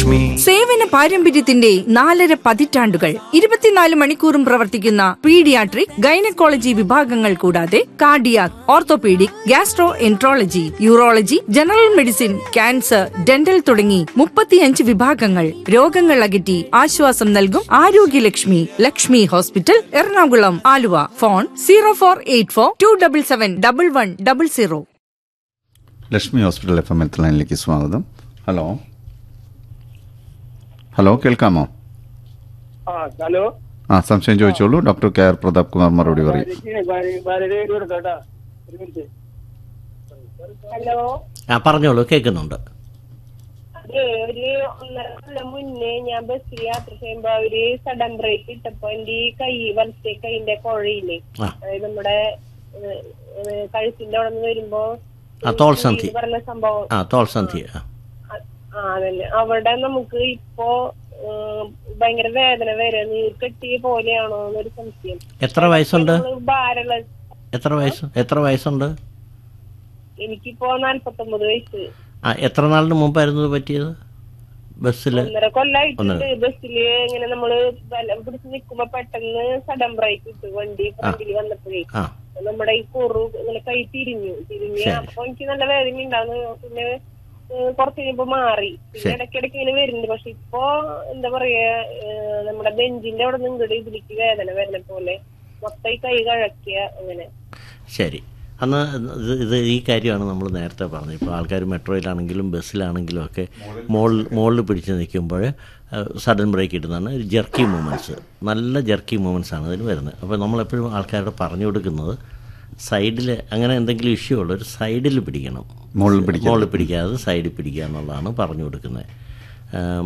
ലക്ഷ്മി സേവന പാരമ്പര്യത്തിന്റെ നാലര പതിറ്റാണ്ടുകൾ ഇരുപത്തിനാല് മണിക്കൂറും പ്രവർത്തിക്കുന്ന പീഡിയാട്രിക് ഗൈനക്കോളജി വിഭാഗങ്ങൾ കൂടാതെ cardiac orthopaedic gastroenterology urology general medicine cancer dental തുടങ്ങി മുപ്പത്തിയഞ്ച് വിഭാഗങ്ങൾ രോഗങ്ങൾ അകറ്റി ആശ്വാസം നൽകും Arogyalakshmi Lakshmi hospital Ernakulam Aluva phone zero four eight four two double seven double one double zero Lakshmi hospital F M എത്ത് ലൈനിലേക്ക് സ്വാഗതം ഹലോ ഹലോ കേൾക്കാമോ ആ ഹലോ ആ സംശയം ചോദിച്ചോളൂ doctor K R Pratap Kumar മറുപടി പറയും ഹലോ ആ പറഞ്ഞോളൂ കേൾക്കുന്നുണ്ട് അത് ഒരു ഒന്നര കൊല്ലം മുന്നേ ഞാൻ ബസ്സിൽ യാത്ര ചെയ്യുമ്പോ അവര് സഡൻ ബ്രേക്ക് ഇട്ടപ്പോ എന്റെ ഈ കൈ വലത്തെ കൈന്റെ കുഴയില്ലേ ആ. അതായത് നമ്മുടെ ഏഹ്, ഏഹ്, കഴുത്തിന്റെ അവിടെ നിന്ന് വരുമ്പോ ആ തോൾസന്ധി ഈ പറഞ്ഞ സംഭവം ആ തോൾസന്ധി ആ ആ അതന്നെ അവിടെ നമുക്ക് ഇപ്പോ ഏഹ്, ഭയങ്കര വേദന വരെ നീർ കെട്ടിയ പോലെയാണോ എന്നൊരു സംശയം എത്ര വയസ്സുണ്ട് നമ്മള് ഭാരമുള്ള എത്ര വയസ്സ് എത്ര വയസ്സുണ്ട് എനിക്കിപ്പോ നാല്പത്തൊമ്പത് വയസ്സ് ആ എത്ര നാളിന് മുമ്പായിരുന്നു ഇത് പറ്റിയത് ബസ്സിൽ ഒന്നര കൊല്ലായിട്ടുണ്ട് ഒന്നര. ബസ്സില് ഇങ്ങനെ നമ്മള് ബലം പിടിച്ച് നിക്കുമ്പോ പെട്ടെന്ന് സഡൻ ബ്രേക്ക് ഇട്ടു വണ്ടി ഫ്രണ്ടിൽ വന്നപ്പോഴേ ആ നമ്മുടെ ഈ കുറു ഇങ്ങനെ കൈ തിരിഞ്ഞു തിരിഞ്ഞ് ശരി. അപ്പൊ എനിക്ക് നല്ല വേദന ഉണ്ടായിരുന്നു പിന്നെ ഏഹ്, കുറച്ച് കഴിഞ്ഞപ്പോ മാറി പിന്നെ ശരി. ഇടയ്ക്കിടയ്ക്ക് ഇങ്ങനെ വരുന്നുണ്ട് പക്ഷെ ഇപ്പൊ എന്താ പറയാ ഏഹ്, നമ്മുടെ ബെഞ്ചിന്റെ അവിടെ നിന്ന് ഇങ്ങോട്ട് ഇതിലേക്ക് വേദന വരുന്ന പോലെ മൊത്തം ഈ കൈ കഴക്കുക അങ്ങനെ ശരി അന്ന് ഇത് ഇത് ഈ കാര്യമാണ് നമ്മൾ നേരത്തെ പറഞ്ഞത് ഇപ്പോൾ ആൾക്കാർ മെട്രോയിലാണെങ്കിലും ബസ്സിലാണെങ്കിലും ഒക്കെ മോളിൽ മുകളിൽ പിടിച്ച് നിൽക്കുമ്പോൾ സഡൻ ബ്രേക്ക് ഇടുന്നതാണ് ഒരു ജെർക്കി മൂവ്മെൻറ്റ്സ് നല്ല ജെർക്കി മൂവ്മെൻറ്റ്സ് ആണ് ഇതിന് വരുന്നത് അപ്പോൾ നമ്മളെപ്പോഴും ആൾക്കാരോട് പറഞ്ഞു കൊടുക്കുന്നത് സൈഡിൽ അങ്ങനെ എന്തെങ്കിലും ഇഷ്യൂ ഉള്ള ഒരു സൈഡിൽ പിടിക്കണം മുകളിൽ പിടിക്കരുത്. മുകളിൽ പിടിക്കാതെ സൈഡിൽ പിടിക്കുക എന്നുള്ളതാണ് പറഞ്ഞു കൊടുക്കുന്നത്